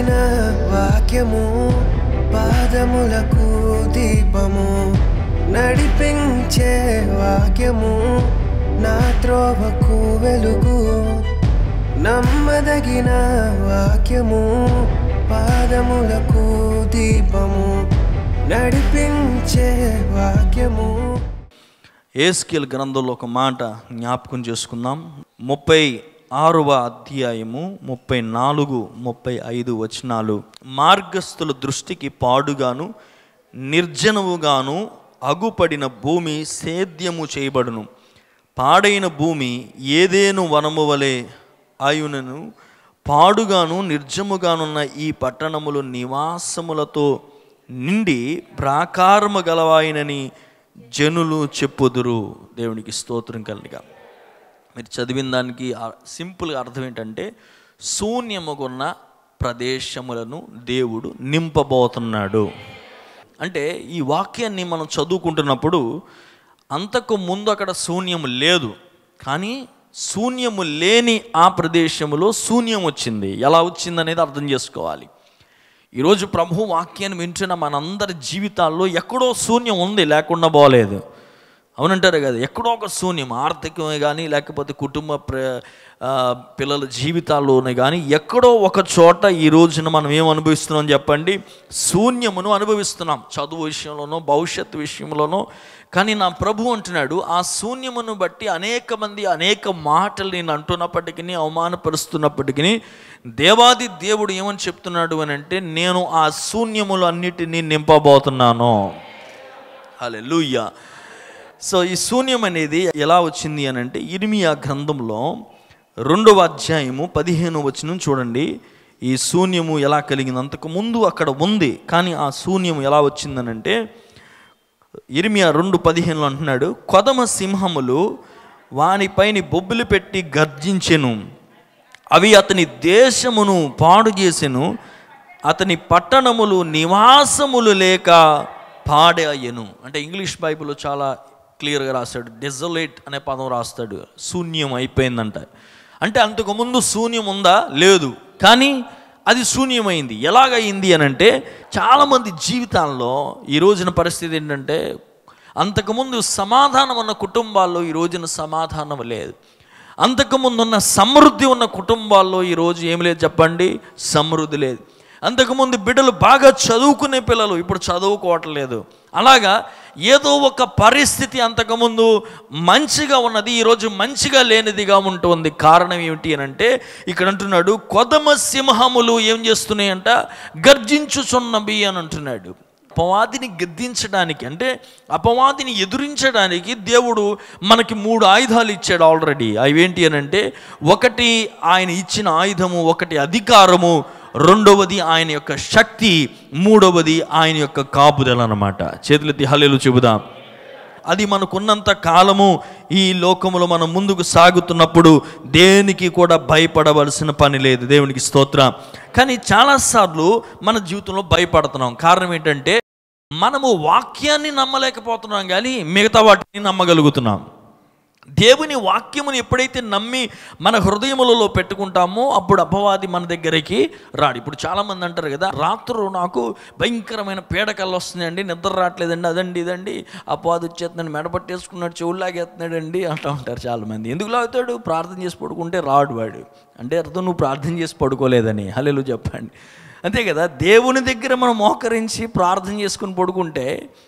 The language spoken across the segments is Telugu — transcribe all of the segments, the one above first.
నమ్మదగిన వాక్యము పాదములకు దీపము నడిపించే వాక్యము నా త్రోవకు వెలుగు నమ్మదగిన వాక్యము పాదములకు దీపము నడిపించే వాక్యము ఏస్కేల్ గ్రంథంలో ఒక మాట జ్ఞాపకం చేసుకుందాం ముప్పై ఆరవ అధ్యాయము ముప్పై నాలుగు ముప్పై ఐదు వచనాలు మార్గస్థుల దృష్టికి పాడుగాను నిర్జనముగాను అగుపడిన భూమి సేద్యము చేయబడును పాడైన భూమి ఏదేను వనము వలె ఆయునను పాడుగాను నిర్జముగానున్న ఈ పట్టణములు నివాసములతో నిండి ప్రాకారము గలవాయినని జనులు చెప్పుదురు దేవునికి స్తోత్రం కలిగా మీరు చదివిన దానికి ఆ- సింపుల్గా అర్థం ఏంటంటే శూన్యముగున్న ప్రదేశములను దేవుడు నింపబోతున్నాడు అంటే ఈ వాక్యాన్ని మనం చదువుకుంటున్నప్పుడు అంతకు ముందు అక్కడ శూన్యము లేదు కానీ శూన్యము లేని ఆ ప్రదేశములో శూన్యం వచ్చింది ఎలా వచ్చింది అనేది అర్థం చేసుకోవాలి ఈరోజు ప్రభు వాక్యాన్ని వింటున్న మనందరి జీవితాల్లో ఎక్కడో శూన్యం ఉంది లేకుండా పోలేదు అవునంటారు కదా ఎక్కడో ఒక శూన్యం ఆర్థికమే కానీ లేకపోతే కుటుంబ ప్ర ఆ, పిల్లల జీవితాల్లోనే కానీ ఎక్కడో ఒక చోట ఈ రోజున మనం ఏం అనుభవిస్తున్నాం చెప్పండి శూన్యమును అనుభవిస్తున్నాం చదువు విషయంలోనో భవిష్యత్తు విషయంలోనో కానీ నా ప్రభు అంటున్నాడు ఆ శూన్యమును బట్టి అనేక మంది అనేక మాటలు నేను అంటున్నప్పటికీ అవమానపరుస్తున్నప్పటికీ దేవాది దేవుడు ఏమని చెప్తున్నాడు అని అంటే నేను ఆ శూన్యములు అన్నిటినీ నింపబోతున్నాను హల్లెలూయా సో ఈ శూన్యం అనేది ఎలా వచ్చింది అని అంటే ఇర్మియా గ్రంథంలో రెండవ అధ్యాయము పదిహేను వచనం చూడండి ఈ శూన్యము ఎలా కలిగింది అంతకు ముందు అక్కడ ఉంది కానీ ఆ శూన్యము ఎలా వచ్చిందనంటే ఇర్మియా రెండు పదిహేనులో అంటున్నాడు కొదమ సింహములు వానిపైన బొబ్బులు పెట్టి గర్జించెను అవి అతని దేశమును పాడు చేసెను అతని పట్టణములు నివాసములు లేక పాడాయను అంటే ఇంగ్లీష్ బైబిల్లో చాలా క్లియర్గా రాస్తాడు డెజొలేట్ అనే పదం రాస్తాడు శూన్యం అయిపోయిందంట అంటే అంతకుముందు శూన్యం ఉందా లేదు కానీ అది శూన్యమైంది ఎలాగయింది అని అంటే చాలామంది జీవితాల్లో ఈ రోజున పరిస్థితి ఏంటంటే అంతకుముందు సమాధానం ఉన్న కుటుంబాల్లో ఈ రోజున సమాధానం లేదు అంతకుముందు ఉన్న సమృద్ధి ఉన్న కుటుంబాల్లో ఈరోజు ఏమి లేదు చెప్పండి సమృద్ధి లేదు అంతకుముందు బిడ్డలు బాగా చదువుకునే పిల్లలు ఇప్పుడు చదువుకోవట్లేదు అలాగా ఏదో ఒక పరిస్థితి అంతకుముందు మంచిగా ఉన్నది ఈరోజు మంచిగా లేనిదిగా ఉంటుంది కారణం ఏమిటి అని అంటే ఇక్కడ అంటున్నాడు కొదమ సింహములు ఏం చేస్తున్నాయంట గర్జించుచున్నవి అని అంటున్నాడు అపవాదిని గద్దించడానికి అంటే అపవాదిని ఎదురించడానికి దేవుడు మనకి మూడు ఆయుధాలు ఇచ్చాడు ఆల్రెడీ అవేంటి అని అంటే ఒకటి ఆయన ఇచ్చిన ఆయుధము ఒకటి అధికారము రెండవది ఆయన యొక్క శక్తి మూడవది ఆయన యొక్క కాపుదల అన్నమాట చేతులెత్తి హల్లెలు చెబుదాం అది మనకున్నంత కాలము ఈ లోకములో మనం ముందుకు సాగుతున్నప్పుడు దేనికి కూడా భయపడవలసిన పని లేదు దేవునికి స్తోత్రం కానీ చాలాసార్లు మన జీవితంలో భయపడుతున్నాం కారణం ఏంటంటే మనము వాక్యాన్ని నమ్మలేకపోతున్నాం కానీ మిగతా వాటిని నమ్మగలుగుతున్నాం దేవుని వాక్యముని ఎప్పుడైతే నమ్మి మన హృదయములలో పెట్టుకుంటామో అప్పుడు అపవాది మన దగ్గరికి రాడు ఇప్పుడు చాలామంది అంటారు కదా రాత్రులు నాకు భయంకరమైన పీడకల్లు వస్తున్నాయండి నిద్ర రావట్లేదండి అదండి ఇదండి అపవాది వచ్చేస్తున్నాడు మెడపట్టేసుకున్నాడు చెవులాగేస్తున్నాడండి అంటూ ఉంటారు చాలామంది ఎందుకు లాగుతాడు ప్రార్థన చేసి పడుకుంటే రాడు వాడు అంటే అర్థం నువ్వు ప్రార్థన చేసి పడుకోలేదని హల్లెలూయా చెప్పండి అంతే కదా దేవుని దగ్గర మనం మోకరించి ప్రార్థన చేసుకుని పడుకుంటే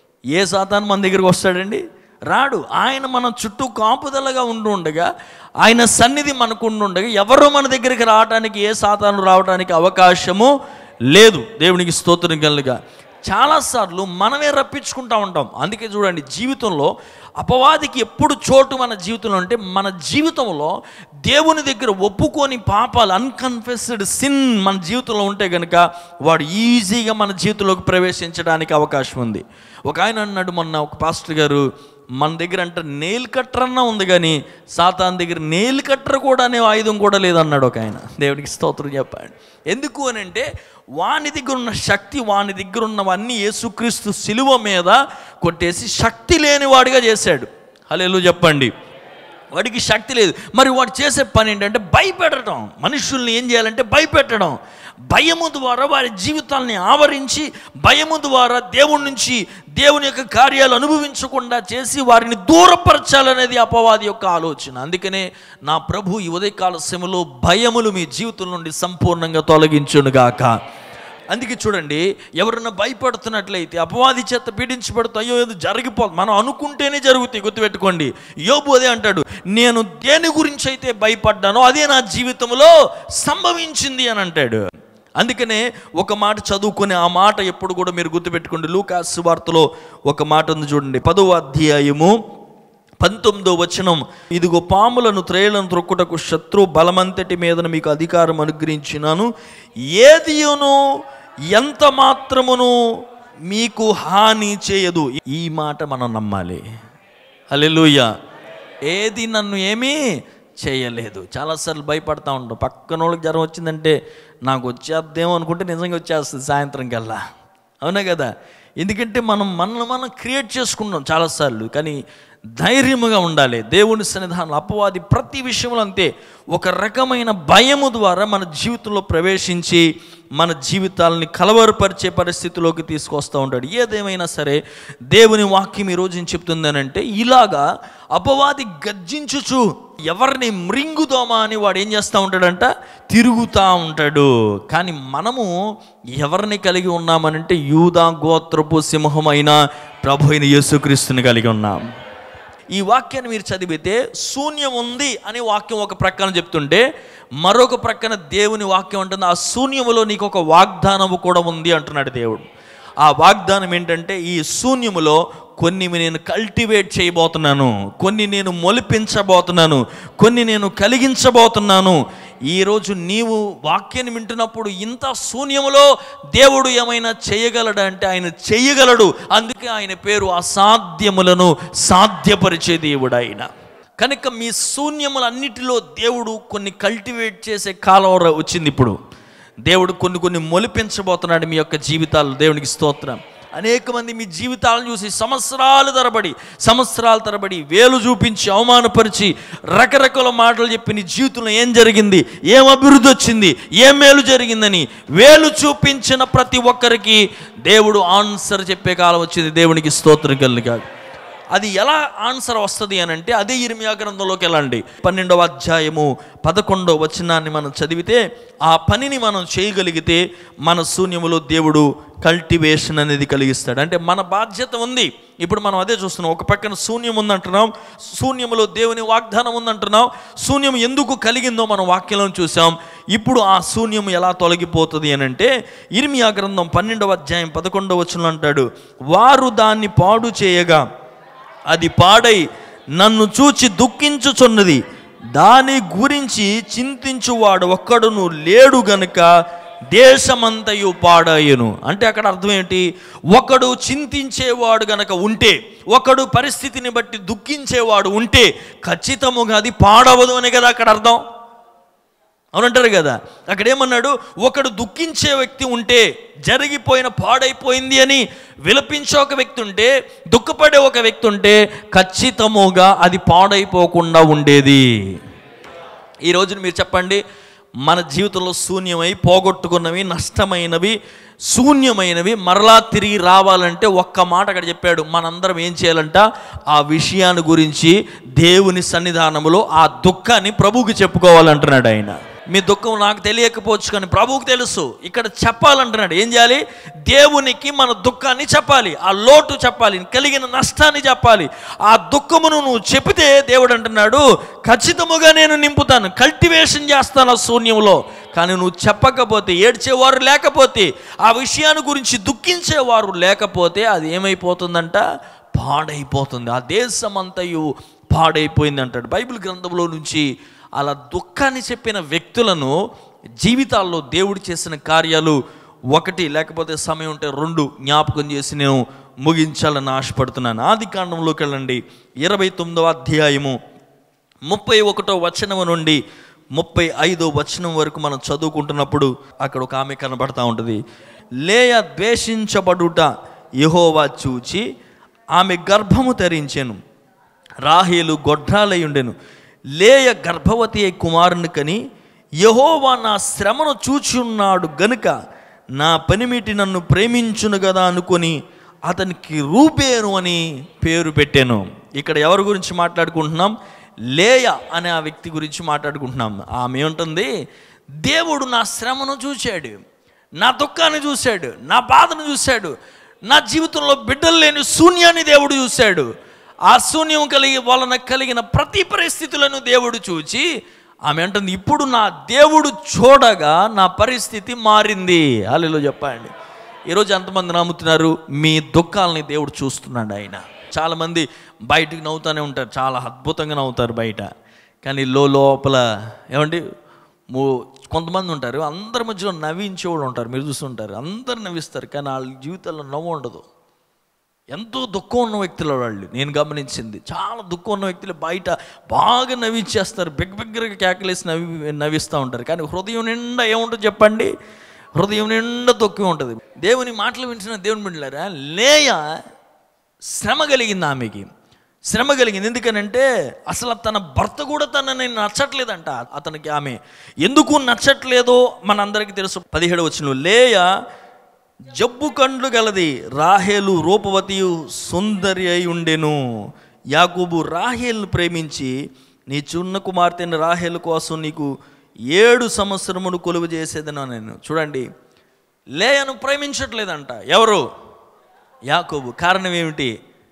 ఏ సాతాను మన దగ్గరికి వస్తాడండి రాడు ఆయన మన చుట్టూ కాపుదలగా ఉండి ఉండగా ఆయన సన్నిధి మనకు ఉండి ఉండగా ఎవరు మన దగ్గరికి రావడానికి ఏ సాతాను రావడానికి అవకాశము లేదు దేవునికి స్తోత్రం కలుగా చాలాసార్లు మనమే రప్పించుకుంటా ఉంటాం అందుకే చూడండి జీవితంలో అపవాదికి ఎప్పుడు చోటు మన జీవితంలో అంటే మన జీవితంలో దేవుని దగ్గర ఒప్పుకొని పాపాలు అన్కన్ఫెస్డ్ సిన్ మన జీవితంలో ఉంటే కనుక వాడు ఈజీగా మన జీవితంలోకి ప్రవేశించడానికి అవకాశం ఉంది ఒక ఆయన అన్నాడు మొన్న ఒక పాస్టర్ గారు మన దగ్గర అంటే నెయిల్ కట్టర్ అన్నా ఉంది కానీ సాతాన్ దగ్గర నెయిల్ కట్టర్ కూడా అనే ఆయుధం కూడా లేదన్నాడు ఒక ఆయన దేవుడికి స్తోత్రం చెప్పాడు ఎందుకు అని అంటే వాని దగ్గర ఉన్న శక్తి వాని దగ్గర ఉన్నవన్నీ యేసుక్రీస్తు శిలువ మీద కొట్టేసి శక్తి లేనివాడిగా చేశాడు హలో చెప్పండి వాడికి శక్తి లేదు మరి వాడు చేసే పని ఏంటంటే భయపెట్టడం మనుషుల్ని ఏం చేయాలంటే భయపెట్టడం భయము ద్వారా వారి జీవితాల్ని ఆవరించి భయము ద్వారా దేవుడి నుంచి దేవుని యొక్క కార్యాలు అనుభవించకుండా చేసి వారిని దూరపరచాలనేది అపవాది యొక్క ఆలోచన అందుకనే నా ప్రభు ఈ ఉదయకాల సమయంలో భయములు మీ జీవితం నుండి సంపూర్ణంగా తొలగించునుగాక అందుకే చూడండి ఎవరన్నా భయపడుతున్నట్లయితే అపవాది చేత పీడించబడుతూ అయ్యో ఏదో జరిగిపో మనం అనుకుంటేనే జరుగుతాయి గుర్తుపెట్టుకోండి యోబు అదే అంటాడు నేను దేని గురించి అయితే భయపడ్డానో అదే నా జీవితంలో సంభవించింది అని అంటాడు అందుకనే ఒక మాట చదువుకునే ఆ మాట ఎప్పుడు కూడా మీరు గుర్తుపెట్టుకోండి లూకాసు వార్తలో ఒక మాట ఉంది చూడండి పదవ అధ్యాయము పంతొమ్మిదో వచనం ఇదిగో పాములను త్రేలను త్రొక్కుటకు శత్రు బలమంతటి మీదన మీకు అధికారం అనుగ్రహించినాను ఏదియును ఎంత మాత్రమును మీకు హాని చేయదు ఈ మాట మనం నమ్మాలి హల్లెలూయ ఏది నన్ను ఏమీ చేయలేదు చాలాసార్లు భయపడతా ఉంటాం పక్కన వాళ్ళకి జ్వరం వచ్చిందంటే నాకు వచ్చేద్దేమో అనుకుంటే నిజంగా వచ్చేస్తుంది సాయంత్రం కల్లా అవునా కదా ఎందుకంటే మనం మనల్ని మనం క్రియేట్ చేసుకున్నాం చాలాసార్లు కానీ ధైర్యముగా ఉండాలి దేవుని సన్నిధానం అపవాది ప్రతి విషయంలో అంతే ఒక రకమైన భయము ద్వారా మన జీవితంలో ప్రవేశించి మన జీవితాలని కలవరపరిచే పరిస్థితిలోకి తీసుకొస్తూ ఉంటాడు ఏదేమైనా సరే దేవుని వాక్యం ఈ రోజు ఏం చెప్తుందనంటే ఇలాగా అపవాది గర్జించుచు ఎవరిని మృంగుదోమా అని వాడు ఏం చేస్తూ ఉంటాడంట తిరుగుతూ ఉంటాడు కానీ మనము ఎవరిని కలిగి ఉన్నామనంటే యూదా గోత్రపు సింహమైన ప్రభు అయిన యేసుక్రీస్తుని కలిగి ఉన్నాం ఈ వాక్యాన్ని మీరు చదివితే శూన్యం ఉంది అని వాక్యం ఒక ప్రక్కన చెప్తుంటే మరొక ప్రక్కన దేవుని వాక్యం అంటుంది ఆ శూన్యములో నీకు ఒక వాగ్దానము కూడా ఉంది అంటున్నాడు దేవుడు ఆ వాగ్దానం ఏంటంటే ఈ శూన్యములో కొన్ని నేను కల్టివేట్ చేయబోతున్నాను కొన్ని నేను మొలిపించబోతున్నాను కొన్ని నేను కలిగించబోతున్నాను ఈరోజు నీవు వాక్యాన్ని వింటున్నప్పుడు ఇంత శూన్యములో దేవుడు ఏమైనా చేయగలడంటే ఆయన చేయగలడు అందుకే ఆయన పేరు అసాధ్యములను సాధ్యపరిచే దేవుడు ఆయన కనుక మీ శూన్యములన్నిటిలో దేవుడు కొన్ని కల్టివేట్ చేసే కాలం ర- వచ్చింది ఇప్పుడు దేవుడు కొన్ని కొన్ని మొలిపించబోతున్నాడు మీ యొక్క జీవితాలు దేవునికి స్తోత్రం అనేక మంది మీ జీవితాలను చూసి సంవత్సరాలు తరబడి సంవత్సరాల తరబడి వేలు చూపించి అవమానపరిచి రకరకాల మాటలు చెప్పి నీ జీవితంలో ఏం జరిగింది ఏం అభివృద్ధి వచ్చింది ఏం మేలు జరిగిందని వేలు చూపించిన ప్రతి ఒక్కరికి దేవుడు ఆన్సర్ చెప్పే కాలం వచ్చింది దేవునికి స్తోత్రం కలిగాడు అది ఎలా ఆన్సర్ వస్తుంది అని అంటే అదే ఇర్మియా గ్రంథంలోకి వెళ్ళండి పన్నెండవ అధ్యాయము పదకొండవ వచనాన్ని మనం చదివితే ఆ పనిని మనం చేయగలిగితే మన శూన్యములో దేవుడు కల్టివేషన్ అనేది కలిగిస్తాడు అంటే మన బాధ్యత ఉంది ఇప్పుడు మనం అదే చూస్తున్నాం ఒక పక్కన శూన్యం ఉందంటున్నాం శూన్యములో దేవుని వాగ్దానం ఉందంటున్నాం శూన్యం ఎందుకు కలిగిందో మనం వాక్యంలో చూసాం ఇప్పుడు ఆ శూన్యం ఎలా తొలగిపోతుంది అని అంటే ఇర్మియా గ్రంథం పన్నెండవ అధ్యాయం పదకొండవ వచనం అంటాడు వారు దాన్ని పాడు చేయగా అది పాడై నన్ను చూచి దుఃఖించుచున్నది దాని గురించి చింతించువాడు ఒక్కడును లేడు గనుక దేశమంతయు పాడాయను అంటే అక్కడ అర్థం ఏంటి ఒకడు చింతించేవాడు గనక ఉంటే ఒకడు పరిస్థితిని బట్టి దుఃఖించేవాడు ఉంటే ఖచ్చితముగా అది పాడవదు అని కదా అక్కడ అర్థం అవునంటారు కదా అక్కడ ఏమన్నాడు ఒకడు దుఃఖించే వ్యక్తి ఉంటే జరిగిపోయిన పాడైపోయింది అని విలపించే ఒక వ్యక్తి ఉంటే దుఃఖపడే ఒక వ్యక్తి ఉంటే ఖచ్చితముగా అది పాడైపోకుండా ఉండేది ఈ రోజున మీరు చెప్పండి మన జీవితంలో శూన్యమై పోగొట్టుకున్నవి నష్టమైనవి శూన్యమైనవి మరలా తిరిగి రావాలంటే ఒక్క మాట అక్కడ చెప్పాడు మనందరం ఏం చేయాలంట ఆ విషయాన్ని గురించి దేవుని సన్నిధానములో ఆ దుఃఖాన్ని ప్రభువుకి చెప్పుకోవాలంటున్నాడు ఆయన మీ దుఃఖం నాకు తెలియకపోవచ్చు కానీ ప్రభువుకి తెలుసు ఇక్కడ చెప్పాలంటున్నాడు ఏం చేయాలి దేవునికి మన దుఃఖాన్ని చెప్పాలి ఆ లోటు చెప్పాలి కలిగిన నష్టాన్ని చెప్పాలి ఆ దుఃఖమును నువ్వు చెబితే దేవుడు అంటున్నాడు ఖచ్చితముగా నేను నింపుతాను కల్టివేషన్ చేస్తాను ఆ శూన్యంలో కానీ నువ్వు చెప్పకపోతే ఏడ్చేవారు లేకపోతే ఆ విషయాన్ని గురించి దుఃఖించేవారు లేకపోతే అది ఏమైపోతుందంట పాడైపోతుంది ఆ దేశమంతయు పాడైపోయింది అంటాడు బైబిల్ గ్రంథంలో నుంచి అలా దుఃఖాన్ని చెప్పిన వ్యక్తులను జీవితాల్లో దేవుడు చేసిన కార్యాలు ఒకటి లేకపోతే సమయం ఉంటే రెండు జ్ఞాపకం చేసి నేను ముగించాలని ఆశపడుతున్నాను ఆది కాండంలోకి వెళ్ళండి ఇరవై తొమ్మిదవ అధ్యాయము ముప్పై ఒకటో వచనం నుండి ముప్పై ఐదో వచనం వరకు మనం చదువుకుంటున్నప్పుడు అక్కడ ఒక ఆమె కనబడతా ఉంటుంది లేయ ద్వేషించబడుట యెహోవా చూచి ఆమె గర్భము ధరించెను రాహేలు గొడ్రాలై ఉండెను లేయ గర్భవతి అయి కుమారుని కని యహోవా నా శ్రమను చూచున్నాడు గనుక నా పనిమిటి నన్ను ప్రేమించును కదా అనుకొని అతనికి రూబేను అని పేరు పెట్టాను ఇక్కడ ఎవరి గురించి మాట్లాడుకుంటున్నాం లేయ అనే ఆ వ్యక్తి గురించి మాట్లాడుకుంటున్నాం ఆమె ఏముంటుంది దేవుడు నా శ్రమను చూశాడు నా దుఃఖాన్ని చూశాడు నా బాధను చూశాడు నా జీవితంలో బిడ్డలు లేని శూన్యాన్ని దేవుడు చూశాడు ఆ శూన్యం కలిగి వలన కలిగిన ప్రతి పరిస్థితులను దేవుడు చూచి ఆమె అంటుంది ఇప్పుడు నా దేవుడు చూడగా నా పరిస్థితి మారింది అల్లెలో చెప్పండి ఈరోజు ఎంతమంది నమ్ముతున్నారు మీ దుఃఖాలని దేవుడు చూస్తున్నాడు ఆయన చాలామంది బయటికి నవ్వుతూనే ఉంటారు చాలా అద్భుతంగా నవ్వుతారు బయట కానీ లో లోపల ఏమండి మూ కొంతమంది ఉంటారు అందరి మధ్యలో నవ్వించే వాళ్ళు ఉంటారు మీరు చూస్తుంటారు అందరు నవ్విస్తారు కానీ వాళ్ళ జీవితాల్లో నవ్వు ఉండదు ఎంతో దుఃఖం ఉన్న వ్యక్తులు వాళ్ళు నేను గమనించింది చాలా దుఃఖం ఉన్న వ్యక్తులు బయట బాగా నవ్వించేస్తారు బిగ్ బిగ్గరగా కేకలేసి నవ్వి నవ్విస్తూ ఉంటారు కానీ హృదయం నిండా ఏముంటుంది చెప్పండి హృదయం నిండా దుఃఖం ఉంటుంది దేవుని మాటలు వింటున్న దేవుని బిడ్డలారా లేయ శ్రమ కలిగింది ఆమెకి శ్రమ కలిగింది ఎందుకనంటే అసలు తన భర్త కూడా తనని నచ్చట్లేదంట అతనికి ఆమె ఎందుకు నచ్చట్లేదో మనందరికీ తెలుసు పదిహేడు వచ్చిన లేయ జబ్బు కండ్లు గలది రాహేలు రూపవతియు సుందరి అయి ఉండెను యాకోబు రాహేల్ను ప్రేమించి నీ చున్న కుమార్తెని రాహేలు కోసం నీకు ఏడు సంవత్సరములు కొలువు చేసేదను నేను చూడండి లేయను ప్రేమించట్లేదంట ఎవరు యాకోబు కారణం ఏమిటి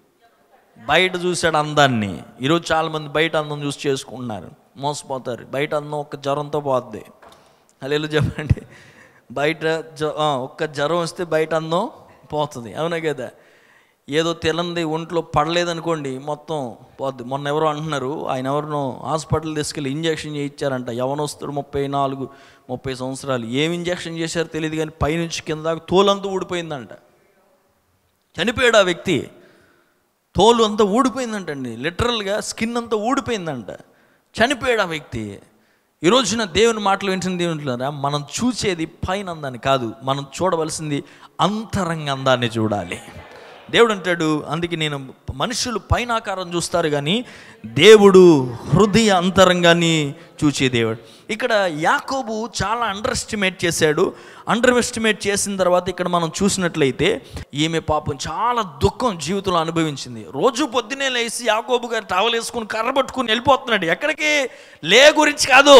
బయట చూశాడు అందాన్ని ఈరోజు చాలామంది బయట అందం చూసి చేసుకుంటున్నారు మోసపోతారు బయట అందం ఒక్క జ్వరంతో పోద్ది అలా చెప్పండి బయట జ్వ- ఆ, ఒక్క జ్వరం వస్తే బయట అందం పోతుంది అవునా కదా ఏదో తెలంది ఒంట్లో పడలేదనుకోండి మొత్తం పోద్ది మొన్న ఎవరో అంటున్నారు ఆయన ఎవరినో హాస్పిటల్ తీసుకెళ్ళి ఇంజక్షన్ చేయించారంట యవనస్తుడు ముప్పై నాలుగు ముప్పై సంవత్సరాలు ఏం ఇంజక్షన్ చేశారో తెలియదు కానీ పైనుంచి కింద దాకా తోలంతా ఊడిపోయిందంట చనిపోయాడు ఆ వ్యక్తి తోలు అంతా ఊడిపోయిందంటండి లిటరల్గా స్కిన్ అంతా ఊడిపోయిందంట చనిపోయాడు ఆ వ్యక్తి ఈ రోజున దేవుని మాటలు వింటున్న దేవునిలారా మనం చూసేది పైన అందాన్ని కాదు మనం చూడవలసింది అంతరంగ అందాన్ని చూడాలి దేవుడు అంటాడు అందుకే నేను మనుషులు పైన ఆకారం చూస్తారు కానీ దేవుడు హృదయ అంతరంగాన్ని చూచే దేవుడు ఇక్కడ యాకోబు చాలా అండర్ ఎస్టిమేట్ చేశాడు అండర్ ఎస్టిమేట్ చేసిన తర్వాత ఇక్కడ మనం చూసినట్లయితే ఈమె పాపం చాలా దుఃఖం జీవితంలో అనుభవించింది రోజు పొద్దునే లేచి యాకోబు గారు టవల్ వేసుకుని కర్ర పట్టుకుని వెళ్ళిపోతున్నాడు ఎక్కడికి లే గురించి కాదు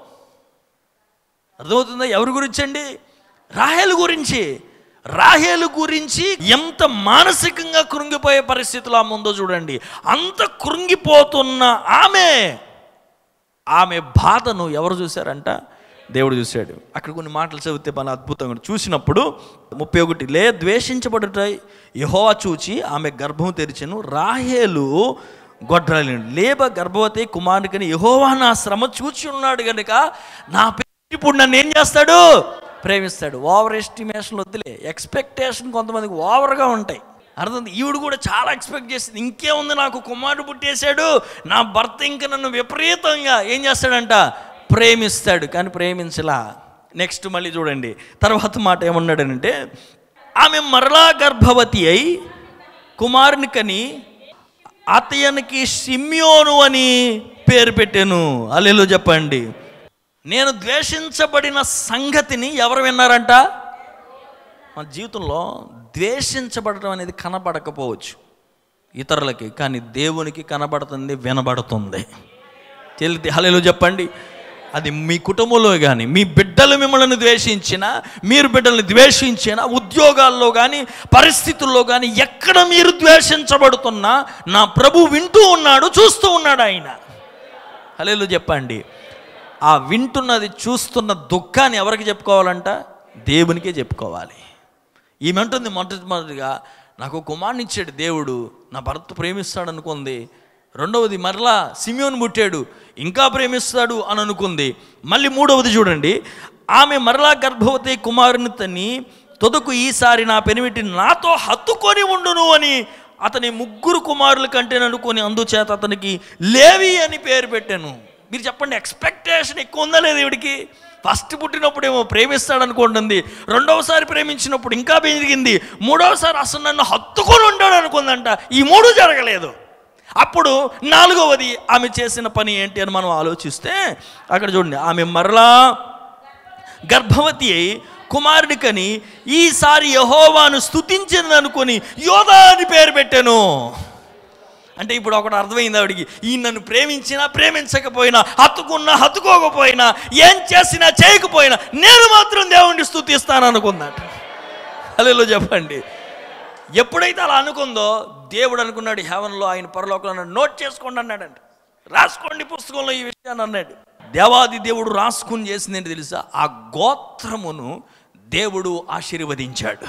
అర్థమవుతుందా ఎవరి గురించి అండి రాహేలు గురించి రాహేలు గురించి ఎంత మానసికంగా కృంగిపోయే పరిస్థితులు ఆమె ఉందో చూడండి అంత కృంగిపోతున్న ఆమె ఆమె బాధను ఎవరు చూశారంట దేవుడు చూశాడు అక్కడ కొన్ని మాటలు చదివితే మన అద్భుతంగా ఉంటుంది. చూసినప్పుడు ముప్పై ఒకటి లే ద్వేషించబడుట యహోవా చూచి ఆమె గర్భం తెరిచెను రాహేలు గొడ్రాలి లేబ గర్భవతి కుమారుడికని యహోవా నా శ్రమ చూచి ఉన్నాడు కనుక నా పేరు ఇప్పుడు నన్ను ఏం చేస్తాడు ప్రేమిస్తాడు ఓవర్ ఎస్టిమేషన్ వద్దులే ఎక్స్పెక్టేషన్ కొంతమందికి ఓవర్గా ఉంటాయి అర్థం ఈవిడ కూడా చాలా ఎక్స్పెక్ట్ చేసింది ఇంకేముంది నాకు కుమారుడు పుట్టేశాడు నా భర్త ఇంక నన్ను విపరీతంగా ఏం చేస్తాడంట ప్రేమిస్తాడు కానీ ప్రేమించలా నెక్స్ట్ మళ్ళీ చూడండి తర్వాత మాట ఏమన్నాడనంటే ఆమె మరలా గర్భవతి అయి కుమారుని కని అతయనికి సిమ్యోను అని పేరు పెట్టాను అల్లెలో చెప్పండి నేను ద్వేషించబడిన సంగతిని ఎవరు విన్నారంట మన జీవితంలో ద్వేషించబడటం అనేది కనబడకపోవచ్చు ఇతరులకి కానీ దేవునికి కనబడుతుంది వినబడుతుంది తెలితే హలేలో చెప్పండి అది మీ కుటుంబంలో కానీ మీ బిడ్డలు మిమ్మల్ని ద్వేషించినా మీరు బిడ్డల్ని ద్వేషించినా ఉద్యోగాల్లో కానీ పరిస్థితుల్లో కానీ ఎక్కడ మీరు ద్వేషించబడుతున్నా నా ప్రభు వింటూ ఉన్నాడు చూస్తూ ఉన్నాడు ఆయన హలేలో చెప్పండి ఆ వింటున్నది చూస్తున్న దుఃఖాన్ని ఎవరికి చెప్పుకోవాలంట దేవునికే చెప్పుకోవాలి ఈమె అంటుంది మొదటి మొదటిగా నాకు కుమారుని ఇచ్చాడు దేవుడు నా భర్త ప్రేమిస్తాడు అనుకుంది రెండవది మరలా సిమియోన్ పుట్టాడు ఇంకా ప్రేమిస్తాడు అని అనుకుంది మళ్ళీ మూడవది చూడండి ఆమె మరలా గర్భవతి కుమారుని తని తొదకు ఈసారి నా పెనిమిటి నాతో హత్తుకొని ఉండును అని అతని ముగ్గురు కుమారుల కంటే అనుకొని అందుచేత అతనికి లేవి అని పేరు పెట్టాను మీరు చెప్పండి ఎక్స్పెక్టేషన్ ఎక్కువ ఉందా లేదు ఇవిడికి ఫస్ట్ పుట్టినప్పుడేమో ప్రేమిస్తాడు అనుకుంటుంది రెండవసారి ప్రేమించినప్పుడు ఇంకా పెరిగింది మూడవసారి అసలు నన్ను హత్తుకొని ఉంటాడు అనుకుందంట ఈ మూడు జరగలేదు అప్పుడు నాలుగవది ఆమె చేసిన పని ఏంటి అని మనం ఆలోచిస్తే అక్కడ చూడండి ఆమె మరలా గర్భవతి అయి కుమారుడికని ఈసారి యహోవాను స్తుతించింది అనుకొని యోధా అని పేరు పెట్టాను అంటే ఇప్పుడు ఒకటి అర్థమైంది ఆవిడికి ఈ నన్ను ప్రేమించినా ప్రేమించకపోయినా హత్తుకున్నా హత్తుకోకపోయినా ఏం చేసినా చేయకపోయినా నేను మాత్రం దేవుణ్ణి స్తుతిస్తాను అనుకున్నాడు హలో చెప్పండి ఎప్పుడైతే అలా అనుకుందో దేవుడు అనుకున్నాడు హెవెన్లో ఆయన పరలోకంలో నోట్ చేసుకోండి అన్నాడంట రాసుకోండి పుస్తకంలో ఈ విషయాన్ని అన్నాడు దేవాది దేవుడు రాసుకుని చేసింది ఏంటి తెలుసా ఆ గోత్రమును దేవుడు ఆశీర్వదించాడు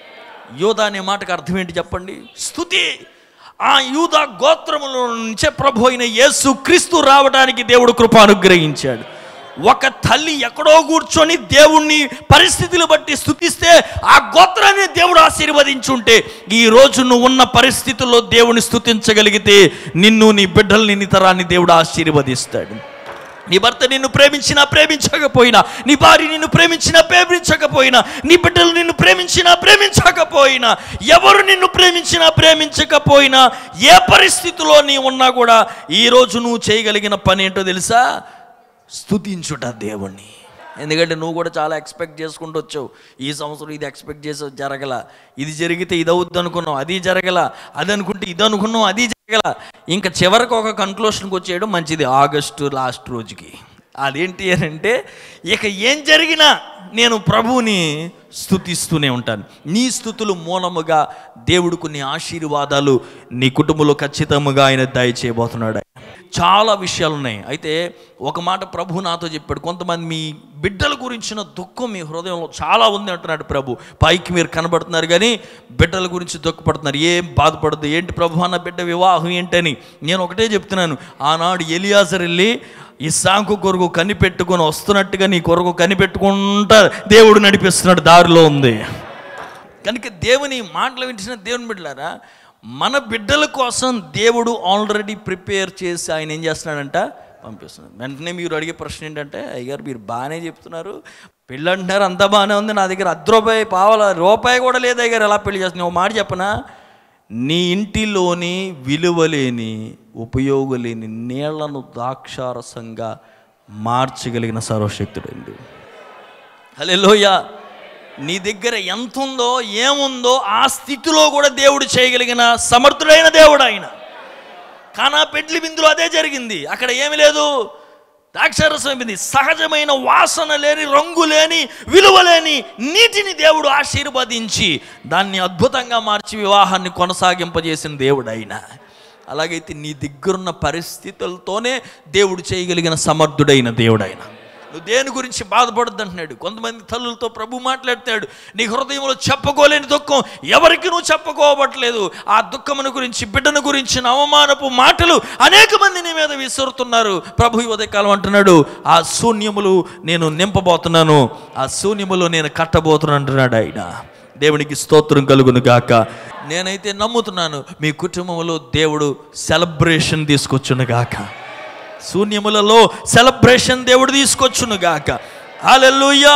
యోధ అనే మాటకు అర్థం ఏంటి చెప్పండి స్థుతి ఆ యూద గోత్రముల నుంచే ప్రభు అయిన యేసు క్రీస్తు రావడానికి దేవుడు కృప అనుగ్రహించాడు ఒక తల్లి ఎక్కడో కూర్చొని దేవుణ్ణి పరిస్థితులు బట్టి స్థుతిస్తే ఆ గోత్రాన్ని దేవుడు ఆశీర్వదించుంటే ఈ రోజు నువ్వు ఉన్న పరిస్థితుల్లో దేవుని స్థుతించగలిగితే నిన్ను నీ బిడ్డల్ని నీ తరాన్ని దేవుడు ఆశీర్వదిస్తాడు నీ భర్త నిన్ను ప్రేమించినా ప్రేమించకపోయినా నీ భార్య నిన్ను ప్రేమించినా ప్రేమించకపోయినా నీ బిడ్డలు నిన్ను ప్రేమించినా ప్రేమించకపోయినా ఎవరు నిన్ను ప్రేమించినా ప్రేమించకపోయినా ఏ పరిస్థితిలో నీ ఉన్నా కూడా ఈరోజు నువ్వు చేయగలిగిన పని ఏంటో తెలుసా స్తుతించుట దేవుణ్ణి ఎందుకంటే నువ్వు కూడా చాలా ఎక్స్పెక్ట్ చేసుకుంటూ వచ్చావు ఈ సంవత్సరం ఇది ఎక్స్పెక్ట్ చేసావు జరగల ఇది జరిగితే ఇది అవుద్ది అనుకున్నావు అది జరగల అది అనుకుంటే ఇది అనుకున్నావు అది జరగల ఇంకా చివరికి ఒక కన్క్లూషన్కి వచ్చేయడం మంచిది ఆగస్టు లాస్ట్ రోజుకి అదేంటి అని అంటే ఇక ఏం జరిగినా నేను ప్రభువుని స్థుతిస్తూనే ఉంటాను నీ స్థుతులు మూలముగా దేవుడు కొన్ని ఆశీర్వాదాలు నీ కుటుంబంలో ఖచ్చితంగా ఆయన దయచేయబోతున్నాడు చాలా విషయాలు ఉన్నాయి అయితే ఒక మాట ప్రభు నాతో చెప్పాడు కొంతమంది మీ బిడ్డల గురించిన దుఃఖం మీ హృదయంలో చాలా ఉంది అంటున్నాడు ప్రభు పైకి మీరు కనబడుతున్నారు కానీ బిడ్డల గురించి దుఃఖపడుతున్నారు ఏం బాధపడదు ఏంటి ప్రభు అన్న బిడ్డ వివాహం ఏంటని నేను ఒకటే చెప్తున్నాను ఆనాడు ఎలియాజర్ వెళ్ళి ఈ సాంకు కొరకు కనిపెట్టుకొని వస్తున్నట్టుగా నీ కొరకు కనిపెట్టుకుంటా దేవుడు నడిపిస్తున్నాడు దారిలో ఉంది కనుక దేవుని మాటలు వింటున్న దేవుని బిడ్డలారా మన బిడ్డల కోసం దేవుడు ఆల్రెడీ ప్రిపేర్ చేసి ఆయన ఏం చేస్తున్నాడంట పంపిస్తున్నాడు వెంటనే మీరు అడిగే ప్రశ్న ఏంటంటే అయ్యారు మీరు బాగానే చెప్తున్నారు పెళ్ళి అంటున్నారు అంతా బాగానే ఉంది నా దగ్గర అర్ధ రూపాయి పావాల రూపాయి కూడా లేదు అయ్యారు ఎలా పెళ్లి చేస్తున్నావు ఒక మాట చెప్పనా నీ ఇంటిలోని విలువలేని ఉపయోగలేని నీళ్లను ద్రాక్షారసంగా మార్చగలిగిన సర్వశక్తుడండి హలోయ నీ దగ్గర ఎంత ఉందో ఏముందో ఆ స్థితిలో కూడా దేవుడు చేయగలిగిన సమర్థుడైన దేవుడు ఆయన కానా పెడ్లి బిందులో అదే జరిగింది అక్కడ ఏమి లేదు ద్రాక్షారసం అయిపోయింది సహజమైన వాసన లేని రంగు లేని విలువ లేని నీటిని దేవుడు ఆశీర్వదించి దాన్ని అద్భుతంగా మార్చి వివాహాన్ని కొనసాగింపజేసిన దేవుడు ఆయన అలాగైతే నీ దగ్గరున్న పరిస్థితులతోనే దేవుడు చేయగలిగిన సమర్థుడైన దేవుడు ఆయన నువ్వు దేని గురించి బాధపడద్దు అంటున్నాడు కొంతమంది తల్లులతో ప్రభు మాట్లాడతాడు నీ హృదయంలో చెప్పుకోలేని దుఃఖం ఎవరికి నువ్వు చెప్పుకోవట్లేదు ఆ దుఃఖమును గురించి బిడ్డను గురించిన అవమానపు మాటలు అనేక మంది నీ మీద విసురుతున్నారు ప్రభు ఈ ఉదయకాలం అంటున్నాడు ఆ శూన్యములు నేను నింపబోతున్నాను ఆ శూన్యములు నేను కట్టబోతున్నాను అంటున్నాడు ఆయన దేవునికి స్తోత్రం కలుగును గాక నేనైతే నమ్ముతున్నాను మీ కుటుంబంలో దేవుడు సెలబ్రేషన్ తీసుకొచ్చును గాక శూన్యములలో సెలబ్రేషన్ దేవుడు తీసుకొచ్చును గాక హల్లెలూయా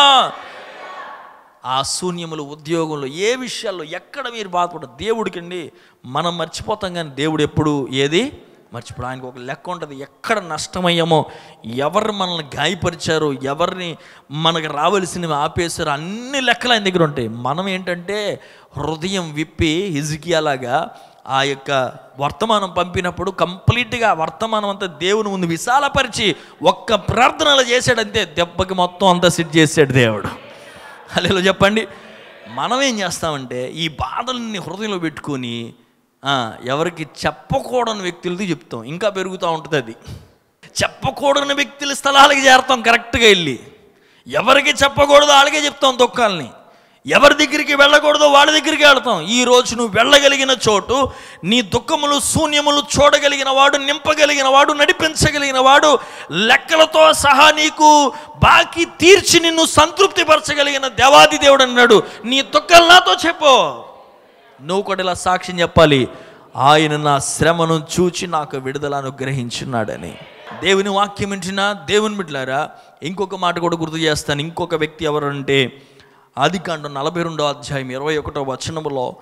ఆ శూన్యములు ఉద్యోగంలో ఏ విషయాల్లో ఎక్కడ మీరు బాధపడరు దేవుడికండి మనం మర్చిపోతాం కానీ దేవుడు ఎప్పుడు ఏది మర్చిపోడు ఆయనకు ఒక లెక్క ఉంటుంది ఎక్కడ నష్టమయ్యామో ఎవరు మనల్ని గాయపరిచారో ఎవరిని మనకు రావలసినవి ఆపేశారో అన్ని లెక్కలు ఆయన దగ్గర ఉంటాయి మనం ఏంటంటే హృదయం విప్పి హిజికియాలాగా ఆ యొక్క వర్తమానం పంపినప్పుడు కంప్లీట్గా వర్తమానం అంతా దేవుని ముందు విశాలపరిచి ఒక్క ప్రార్థనలు చేశాడంతే దెబ్బకి మొత్తం అంతా సిట్ చేశాడు దేవుడు హలో చెప్పండి మనం ఏం చేస్తామంటే ఈ బాధల్ని హృదయంలో పెట్టుకొని ఆ, ఎవరికి చెప్పకూడని వ్యక్తులతో చెప్తాం ఇంకా పెరుగుతూ ఉంటుంది అది చెప్పకూడని వ్యక్తుల స్థలాలకి చేరతాం కరెక్ట్గా వెళ్ళి ఎవరికి చెప్పకూడదో వాళ్ళకే చెప్తాం దుఃఖాలని ఎవరి దగ్గరికి వెళ్ళకూడదో వాళ్ళ దగ్గరికి వెళ్తాం ఈ రోజు నువ్వు వెళ్ళగలిగిన చోటు నీ దుఃఖములు శూన్యములు చూడగలిగిన వాడు నింపగలిగిన వాడు నడిపించగలిగిన వాడు లెక్కలతో సహా నీకు బాకీ తీర్చి నిన్ను సంతృప్తిపరచగలిగిన దేవాది దేవుడు అన్నాడు నీ దుఃఖాలు నాతో చెప్పు నువ్వు కూడా ఇలా సాక్ష్యం చెప్పాలి ఆయన నా శ్రమను చూచి నాకు విడుదల అనుగ్రహించున్నాడని దేవుని వాక్యం వింటున్న దేవుని బిడ్డలారా ఇంకొక మాట కూడా గుర్తు చేస్తాను ఇంకొక వ్యక్తి ఎవరంటే ఆది కాండం నలభై రెండో అధ్యాయం ఇరవై ఒకటో వచనములో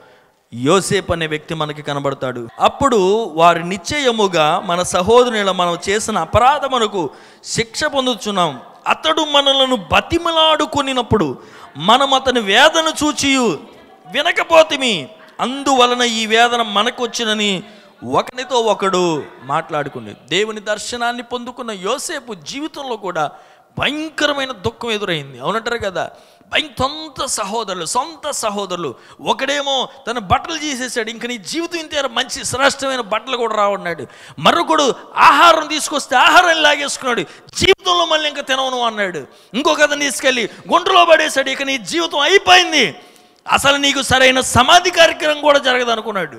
యోసేపు అనే వ్యక్తి మనకి కనబడతాడు అప్పుడు వారి నిశ్చయముగా మన సహోదరుల మనం చేసిన అపరాధమునకు శిక్ష పొందుతున్నాం అతడు మనలను బతిమలాడుకొనినప్పుడు మనం అతని వేదన చూచియు వినకపోతిమి అందువలన ఈ వేదన మనకు వచ్చినని ఒకనితో ఒకడు మాట్లాడుకుని దేవుని దర్శనాన్ని పొందుకున్న యోసేపు జీవితంలో కూడా భయంకరమైన దుఃఖం ఎదురైంది అవునంటారు కదా భయం సొంత సహోదరులు సొంత సహోదరులు ఒకడేమో తన బట్టలు తీసేసాడు ఇంక నీ జీవితం ఇంత మంచి శ్రేష్టమైన బట్టలు కూడా రావన్నాడు మరొకడు ఆహారం తీసుకొస్తే ఆహారం లాగేసుకున్నాడు జీవితంలో మళ్ళీ ఇంకా తినవను అన్నాడు ఇంకొక అతను తీసుకెళ్ళి గుంటలో పడేశాడు ఇక నీ జీవితం అయిపోయింది అసలు నీకు సరైన సమాధి కార్యక్రమం కూడా జరగదు అనుకున్నాడు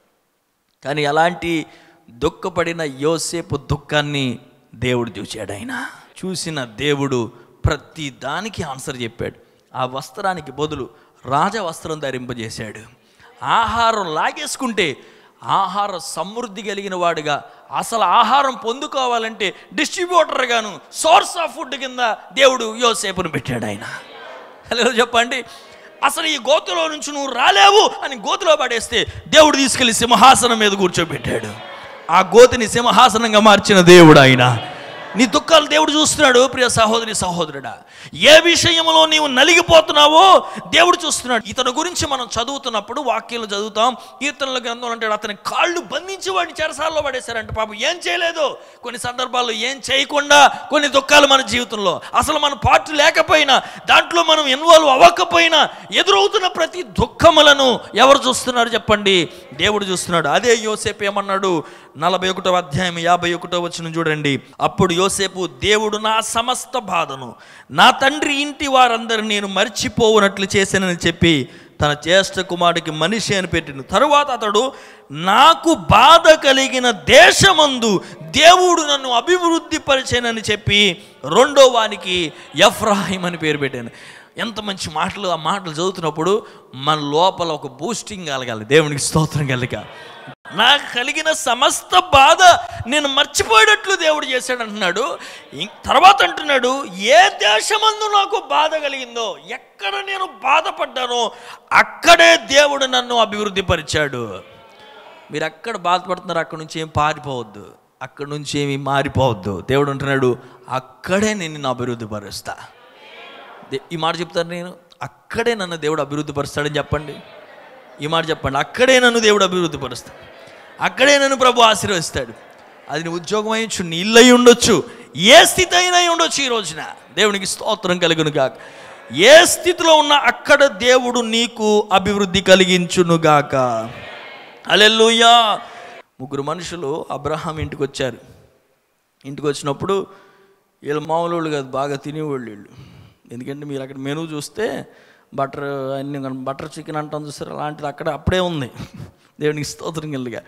కానీ అలాంటి దుఃఖపడిన యోసేపు దుఃఖాన్ని దేవుడు చూశాడు ఆయన చూసిన దేవుడు ప్రతి దానికి ఆన్సర్ చెప్పాడు ఆ వస్త్రానికి బదులు రాజ వస్త్రం ధరింపజేశాడు ఆహారం లాగేసుకుంటే ఆహార సమృద్ధి కలిగిన వాడుగా అసలు ఆహారం పొందుకోవాలంటే డిస్ట్రిబ్యూటర్గాను సోర్స్ ఆఫ్ ఫుడ్ కింద దేవుడు యోసేపును పెట్టాడు ఆయన హలో చెప్పండి అసలు ఈ గోతులో నుంచి నువ్వు రాలేవు అని గోతులో పడేస్తే దేవుడు తీసుకెళ్లి సింహాసనం మీద కూర్చోబెట్టాడు ఆ గోతిని సింహాసనంగా మార్చిన దేవుడు ఆయన నీ దుఃఖాలు దేవుడు చూస్తున్నాడు ప్రియ సహోదరి సహోదరుడా ఏ విషయంలో నీవు నలిగిపోతున్నావో దేవుడు చూస్తున్నాడు ఇతని గురించి మనం చదువుతున్నప్పుడు వాక్యాలు చదువుతాం కీర్తనల గ్రంథం అంటాడు అతని కాళ్ళు బంధించి వాడిని చెరసాల్లో పడేశారంట పాపం ఏం చేయలేదు కొన్ని సందర్భాల్లో ఏం చేయకుండా కొన్ని దుఃఖాలు మన జీవితంలో అసలు మన పార్ట్ లేకపోయినా దాంట్లో మనం ఇన్వాల్వ్ అవ్వకపోయినా ఎదురవుతున్న ప్రతి దుఃఖములను ఎవరు చూస్తున్నారు చెప్పండి దేవుడు చూస్తున్నాడు అదే యోసేపు ఏమన్నాడు నలభై ఒకటో అధ్యాయం యాభై ఒకటో వచ్చిన చూడండి అప్పుడు యోసేపు దేవుడు నా సమస్త బాధను నా తండ్రి ఇంటి వారందరూ నేను మర్చిపోవునట్లు చేశానని చెప్పి తన జ్యేష్ఠ కుమారుడికి మనిషి అని పెట్టిన తరువాత అతడు నాకు బాధ కలిగిన దేశమందు దేవుడు నన్ను అభివృద్ధి పరిచానని చెప్పి రెండో వానికి ఎఫ్రాహిం అని పేరు పెట్టాను ఎంత మంచి మాటలు ఆ మాటలు చదువుతున్నప్పుడు మన లోపల ఒక బూస్టింగ్ కలగాలి దేవునికి స్తోత్రం కలిగ నాకు కలిగిన సమస్త బాధ నేను మర్చిపోయేటట్లు దేవుడు చేశాడు అంటున్నాడు ఇం- తర్వాత అంటున్నాడు ఏ దేశమందు నాకు బాధ కలిగిందో ఎక్కడ నేను బాధపడ్డానో అక్కడే దేవుడు నన్ను అభివృద్ధి పరిచాడు మీరు ఎక్కడ బాధపడుతున్నారు అక్కడ నుంచి ఏం పారిపోవద్దు అక్కడ నుంచి ఏమి మారిపోవద్దు దేవుడు అంటున్నాడు అక్కడే నేను నిన్ను అభివృద్ధి పరుస్తా దే- ఈ మాట చెప్తాను నేను అక్కడే నన్ను దేవుడు అభివృద్ధి పరుస్తాడని చెప్పండి ఈ మాట చెప్పండి అక్కడే నన్ను దేవుడు అభివృద్ధి పరుస్తాడు అక్కడే నన్ను ప్రభు ఆశీర్వదిస్తాడు అది నీ ఉద్యోగం అయ్యొచ్చు నీ ఇల్లు అయి ఉండొచ్చు ఏ స్థితి అయినా అయి ఉండొచ్చు ఈ రోజున దేవునికి స్తోత్రం కలుగును గాక ఏ స్థితిలో ఉన్నా అక్కడ దేవుడు నీకు అభివృద్ధి కలిగించును గాక అలెల్లుయా ముగ్గురు మనుషులు అబ్రహాం ఇంటికి వచ్చారు ఇంటికి వచ్చినప్పుడు వీళ్ళు మామూలు వాళ్ళు కాదు బాగా తినేవాళ్ళు వీళ్ళు ఎందుకంటే మీరు అక్కడ మెనూ చూస్తే బటర్ అన్ని బటర్ చికెన్ అంటాం చూస్తారు అలాంటిది అక్కడ అప్పుడే ఉంది దేవునికి స్తోత్రం కలిగా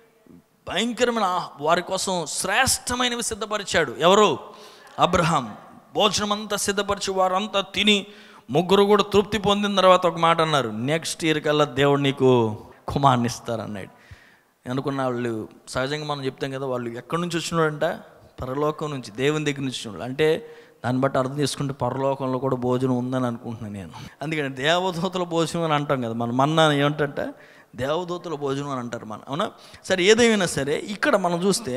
భయంకరమైన ఆ- వారి కోసం శ్రేష్టమైనవి సిద్ధపరిచాడు ఎవరు అబ్రహాం భోజనం అంతా సిద్ధపరిచి వారంతా తిని ముగ్గురు కూడా తృప్తి పొందిన తర్వాత ఒక మాట అన్నారు నెక్స్ట్ ఇయర్ కల్లా దేవుడు నీకు కుమార్ని ఇస్తారన్నాడు అనుకున్న వాళ్ళు సహజంగా మనం చెప్తాం కదా వాళ్ళు ఎక్కడి నుంచి వచ్చినాడంట పరలోకం నుంచి దేవుని దగ్గర నుంచి వచ్చినాడు అంటే దాన్ని బట్టి అర్థం చేసుకుంటే పరలోకంలో కూడా భోజనం ఉందని అనుకుంటున్నాను నేను అందుకని దేవదూతల భోజనం అని అంటాం కదా మన మన్నా ఏమిటంటే దేవదూతల భోజనం అని అంటారు మనం అవునా సరే ఏదేమైనా సరే ఇక్కడ మనం చూస్తే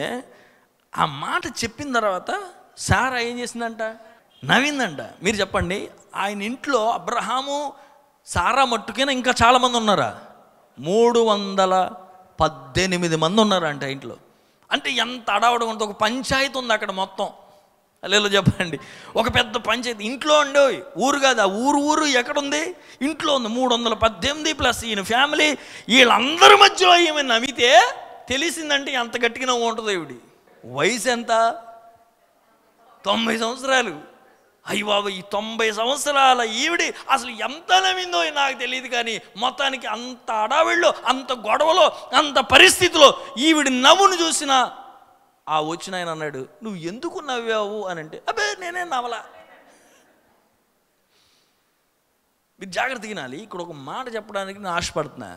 ఆ మాట చెప్పిన తర్వాత సారా ఏం చేసిందంట నవ్విందంట మీరు చెప్పండి ఆయన ఇంట్లో అబ్రహాము సారా మట్టుకైనా ఇంకా చాలామంది ఉన్నారా మూడు వందల పద్దెనిమిది మంది ఉన్నారంట ఇంట్లో అంటే ఎంత అడవడం ఉందో ఒక పంచాయతీ ఉంది అక్కడ మొత్తం అల్లేలో చెప్పండి ఒక పెద్ద పంచాయతీ ఇంట్లో ఉండే ఊరు కాదు ఆ ఊరు ఊరు ఎక్కడుంది ఇంట్లో ఉంది మూడు వందల పద్దెనిమిది ప్లస్ ఈయన ఫ్యామిలీ వీళ్ళందరి మధ్యలో ఈమె నవ్వితే తెలిసిందంటే ఎంత గట్టిగా నవ్వు ఉంటుంది ఈవిడి వయసు ఎంత తొంభై సంవత్సరాలు అయ్యి బాబు ఈ తొంభై సంవత్సరాల ఈవిడి అసలు ఎంత నవ్విందో నాకు తెలియదు కానీ మొత్తానికి అంత అడావిడిలో అంత గొడవలో అంత పరిస్థితిలో ఈవిడి నవ్వును చూసిన ఆ వచ్చిన ఆయన అన్నాడు నువ్వు ఎందుకు నవ్వావు అని అంటే అబ్బే నేనే నవలా మీరు జాగ్రత్త వినాలి ఇక్కడ ఒక మాట చెప్పడానికి నేను ఆశపడుతున్నా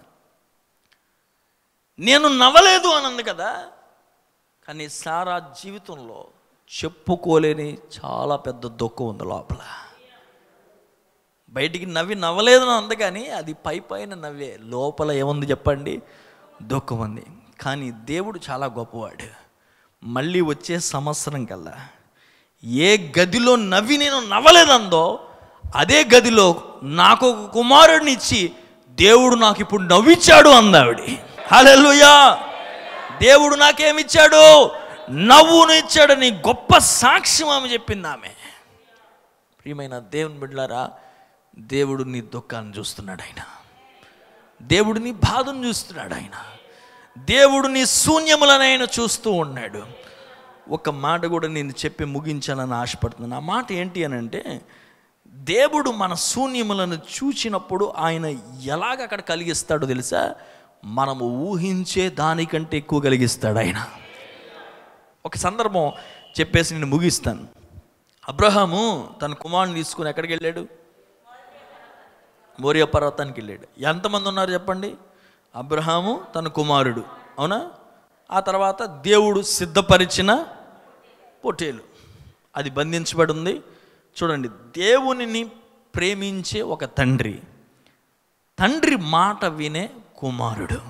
నేను నవ్వలేదు అని అంది కదా కానీ సారా జీవితంలో చెప్పుకోలేని చాలా పెద్ద దుఃఖం ఉంది లోపల బయటికి నవ్వి నవ్వలేదు అంది కానీ అది పై పైన నవ్వే లోపల ఏముంది చెప్పండి దుఃఖం ఉంది కానీ దేవుడు చాలా గొప్పవాడు మళ్ళీ వచ్చే సంవత్సరం కల్లా ఏ గదిలో నవ్వి నేను నవ్వలేదందో అదే గదిలో నాకు ఒక కుమారుడిని ఇచ్చి దేవుడు నాకు ఇప్పుడు నవ్విచ్చాడు అందావిడి హల్లెలూయా దేవుడు నాకేమిచ్చాడు నవ్వును ఇచ్చాడని గొప్ప సాక్ష్యం ఆమె చెప్పింది ఆమె ప్రియమైన దేవుని బిడ్డలారా దేవుడు నీ దుఃఖాన్ని చూస్తున్నాడు ఆయన దేవుడు నీ బాధను చూస్తున్నాడు ఆయన దేవుడు నీ శూన్యములను ఆయన చూస్తూ ఉన్నాడు ఒక మాట కూడా నేను చెప్పి ముగించాలని ఆశపడుతున్నాను ఆ మాట ఏంటి అని అంటే దేవుడు మన శూన్యములను చూచినప్పుడు ఆయన ఎలాగ అక్కడ కలిగిస్తాడో తెలుసా మనము ఊహించే దానికంటే ఎక్కువ కలిగిస్తాడు ఆయన ఒక సందర్భం చెప్పేసి నేను ముగిస్తాను అబ్రహాము తన కుమారుని తీసుకుని ఎక్కడికి వెళ్ళాడు మోరియా పర్వతానికి వెళ్ళాడు ఎంతమంది ఉన్నారు చెప్పండి అబ్రహాము తన కుమారుడు అవునా ఆ తర్వాత దేవుడు సిద్ధపరిచిన పొట్టేలు అది బంధించబడి ఉంది చూడండి దేవునిని ప్రేమించే ఒక తండ్రి తండ్రి మాట వినే కుమారుడు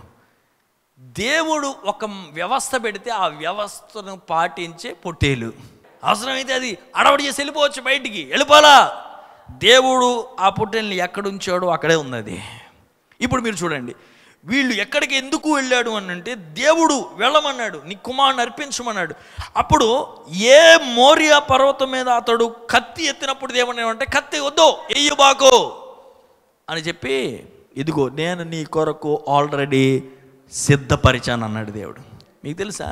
దేవుడు ఒక వ్యవస్థ పెడితే ఆ వ్యవస్థను పాటించే పొట్టేలు అవసరమైతే అది అడవడి చేసి వెళ్ళిపోవచ్చు బయటికి వెళ్ళిపోలా దేవుడు ఆ పొట్టేల్ని ఎక్కడుంచాడో అక్కడే ఉన్నది ఇప్పుడు మీరు చూడండి వీళ్ళు ఎక్కడికి ఎందుకు వెళ్ళాడు అని అంటే దేవుడు వెళ్ళమన్నాడు నీ కుమారుని అర్పించమన్నాడు అప్పుడు ఏ మోరియా పర్వతం మీద అతడు కత్తి ఎత్తినప్పుడు ఏమన్నాడంటే కత్తి వద్దు ఎయ్యు బాకో అని చెప్పి ఇదిగో నేను నీ కొరకు ఆల్రెడీ సిద్ధపరిచాను అన్నాడు దేవుడు మీకు తెలుసా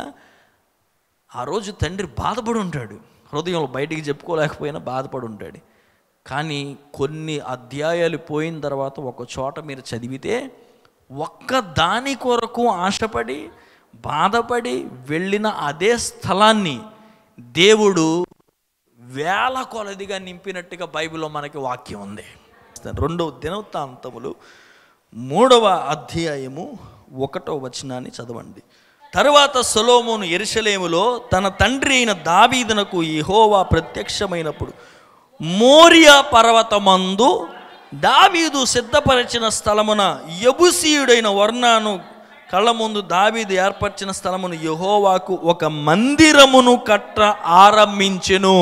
ఆ రోజు తండ్రి బాధపడి ఉంటాడు హృదయంలో బయటికి చెప్పుకోలేకపోయినా బాధపడి ఉంటాడు కానీ కొన్ని అధ్యాయాలు పోయిన తర్వాత ఒక చోట మీరు చదివితే ఒక్క దాని కొరకు ఆశపడి బాధపడి వెళ్ళిన అదే స్థలాన్ని దేవుడు వేల కొలదిగా నింపినట్టుగా బైబిల్లో మనకి వాక్యం ఉంది రెండవ దినవృత్తాంతములు మూడవ అధ్యాయము ఒకటో వచనాన్ని చదవండి తరువాత సొలోమోను ఎరుషలేములో తన తండ్రి అయిన దావీదునకు యెహోవా ప్రత్యక్షమైనప్పుడు మోరియా పర్వతమందు దావీదు సిద్ధపరిచిన స్థలమున యబుసీయుడైన వర్ణాను కళ్ళ ముందు దావీదు ఏర్పరిచిన స్థలమును యెహోవాకు ఒక మందిరమును కట్ట ఆరంభించెను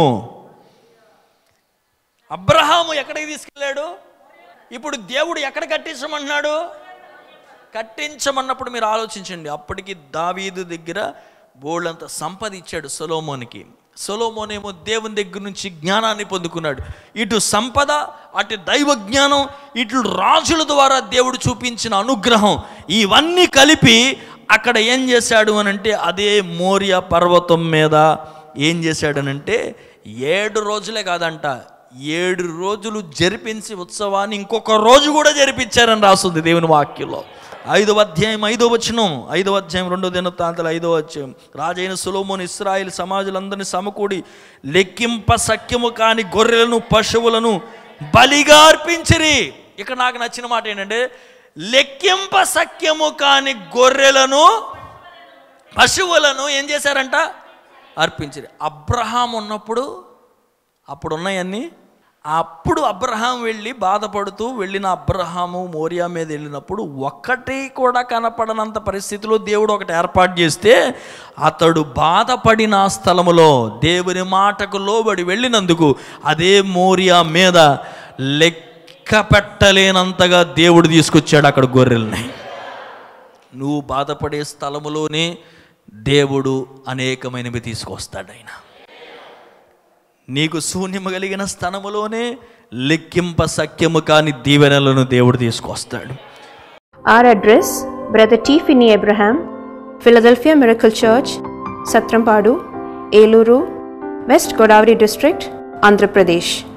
అబ్రహాము ఎక్కడికి తీసుకెళ్ళాడు ఇప్పుడు దేవుడు ఎక్కడ కట్టించమన్నాడు కట్టించమన్నప్పుడు మీరు ఆలోచించండి అప్పటికి దావీదు దగ్గర బోళ్ళంత సంపద ఇచ్చాడు సొలోమోనికి సొలోమోనేమో దేవుని దగ్గర నుంచి జ్ఞానాన్ని పొందుకున్నాడు ఇటు సంపద అటు దైవ జ్ఞానం ఇటు రాజుల ద్వారా దేవుడు చూపించిన అనుగ్రహం ఇవన్నీ కలిపి అక్కడ ఏం చేశాడు అని అంటే అదే మోరియా పర్వతం మీద ఏం చేశాడనంటే ఏడు రోజులే కాదంట ఏడు రోజులు జరిపించి ఉత్సవాన్ని ఇంకొక రోజు కూడా జరిపించారని రాస్తుంది దేవుని వాక్యంలో ఐదవ అధ్యాయం ఐదో వచనం ఐదవ అధ్యాయం రెండో దినతాంతలు ఐదవ అధ్యాయం రాజైన సులోమోని ఇస్రాయిల్ సమాజులందరినీ సమకూడి లెక్కింప సఖ్యము కాని గొర్రెలను పశువులను బలిగా అర్పించిరి ఇక్కడ నాకు నచ్చిన మాట ఏంటంటే లెక్కింప సఖ్యము కాని గొర్రెలను పశువులను ఏం చేశారంట అర్పించిరి అబ్రహాం ఉన్నప్పుడు అప్పుడు ఉన్నాయన్నీ అప్పుడు అబ్రహాం వెళ్ళి బాధపడుతూ వెళ్ళిన అబ్రహాము మోరియా మీద వెళ్ళినప్పుడు ఒక్కటి కూడా కనపడనంత పరిస్థితిలో దేవుడు ఒకటి ఏర్పాటు చేస్తే అతడు బాధపడిన ఆ స్థలములో దేవుని మాటకు లోబడి వెళ్ళినందుకు అదే మోరియా మీద లెక్క పెట్టలేనంతగా దేవుడు తీసుకొచ్చాడు అక్కడ గొర్రెల్ని నువ్వు బాధపడే స్థలములోనే దేవుడు అనేకమైనవి తీసుకొస్తాడు ఆయన నీకు శూన్యము కలిగిన స్థలములోనే లెక్కింప సఖ్యము కాని దీవెనలను దేవుడు తీసుకొస్తాడు Our address Brother T. Finney Abraham, Philadelphia Miracle Church, Satrampadu, Eluru, West Godavari District, Andhra Pradesh.